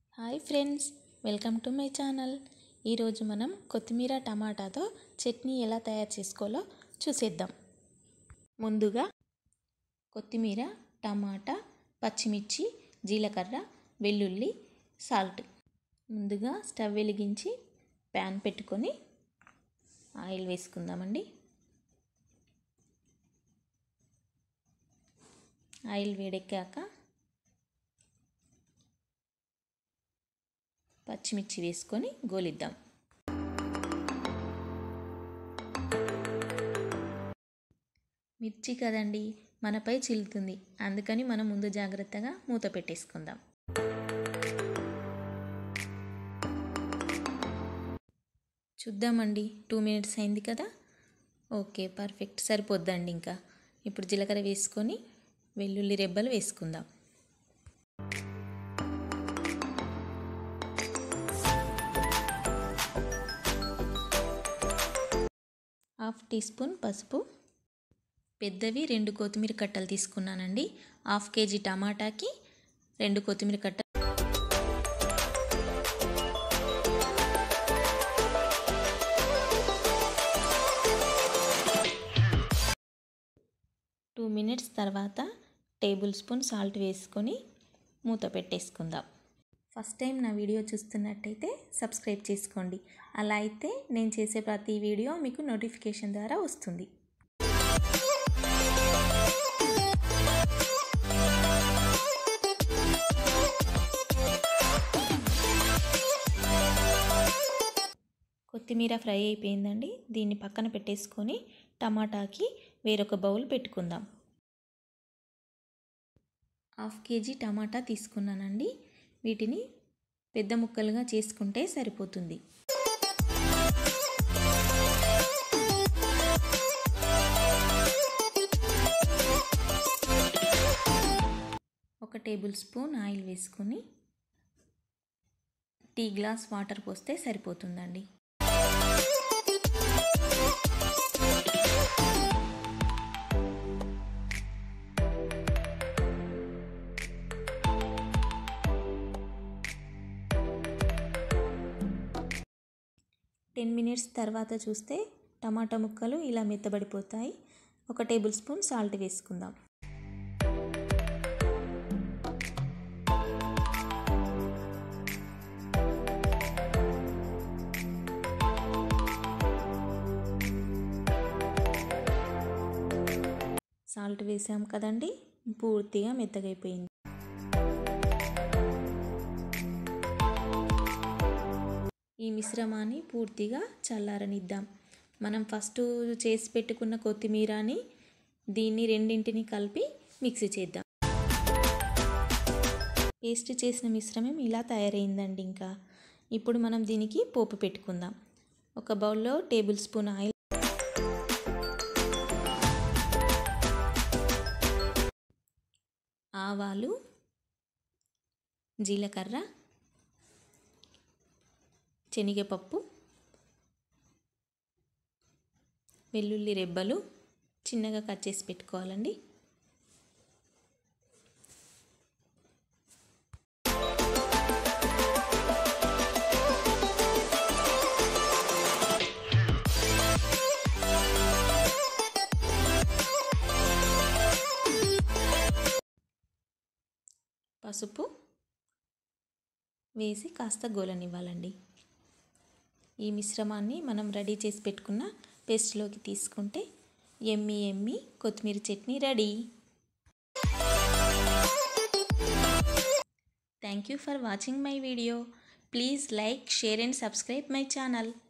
hi friends welcome to my channel ఈరోజు మనం కొత్తిమీర టమాటాతో చట్నీ ఎలా తయారు చేసుకోవాలో చూసేద్దాం ముందుగా కొత్తిమీర టమాటా పచ్చిమిర్చి జీలకర్ర వెల్లుల్లి సాల్ట్ ముందుగా స్టవ్ వెలిగించి ప్యాన్ పెట్టుకొని ఆయిల్ వేసుకుందామండి ఆయిల్ వేడెక్కాక పచ్చిమిర్చి వేసుకొని గోలిద్దాం మిర్చి కదండి మనపై చిల్లుతుంది అందుకని మనం ముందు జాగ్రత్తగా మూత పెట్టేసుకుందాం చూద్దామండి టూ మినిట్స్ అయింది కదా ఓకే పర్ఫెక్ట్ సరిపోద్దండి ఇంకా ఇప్పుడు జీలకర్ర వేసుకొని వెల్లుల్లి రెబ్బలు వేసుకుందాం హాఫ్ టీ స్పూన్ పసుపు పెద్దవి రెండు కొత్తిమీర కట్టలు తీసుకున్నానండి హాఫ్ కేజీ టమాటాకి రెండు కొత్తిమీర కట్టలు టూ మినిట్స్ తర్వాత టేబుల్ స్పూన్ సాల్ట్ వేసుకొని మూత పెట్టేసుకుందాం ఫస్ట్ టైం నా వీడియో చూస్తున్నట్టయితే సబ్స్క్రైబ్ చేసుకోండి అలా అయితే నేను చేసే ప్రతి వీడియో మీకు నోటిఫికేషన్ ద్వారా వస్తుంది కొత్తిమీర ఫ్రై అయిపోయిందండి దీన్ని పక్కన పెట్టేసుకొని టమాటాకి వేరొక బౌల్ పెట్టుకుందాం హాఫ్ కేజీ టమాటా తీసుకున్నానండి వీటిని పెద్ద ముక్కలుగా చేసుకుంటే సరిపోతుంది ఒక టేబుల్ స్పూన్ ఆయిల్ వేసుకొని టీ గ్లాస్ వాటర్ పోస్తే సరిపోతుందండి టెన్ మినిట్స్ తర్వాత చూస్తే టమాటా ముక్కలు ఇలా మెత్తబడిపోతాయి ఒక టేబుల్ స్పూన్ సాల్ట్ వేసుకుందాం సాల్ట్ వేసాం కదండి పూర్తిగా మెత్తగైపోయింది ఈ మిశ్రమాన్ని పూర్తిగా చల్లారనిద్దాం మనం ఫస్ట్ చేసి పెట్టుకున్న కొత్తిమీరని దీన్ని రెండింటిని కలిపి మిక్సీ చేద్దాం పేస్ట్ చేసిన మిశ్రమం ఇలా తయారైందండి ఇంకా ఇప్పుడు మనం దీనికి పోపు పెట్టుకుందాం ఒక బౌల్లో టేబుల్ స్పూన్ ఆయిల్ ఆవాలు జీలకర్ర శనగపప్పు వెల్లుల్లి రెబ్బలు చిన్నగా కట్ చేసి పెట్టుకోవాలండి పసుపు వేసి కాస్త గోలనివ్వాలండి ఈ మిశ్రమాన్ని మనం రెడీ చేసి పెట్టుకున్న పేస్ట్లోకి తీసుకుంటే ఎమ్మి ఎమ్మి కొత్తిమీర chutney ready thank you for watching my video please like share and subscribe my channel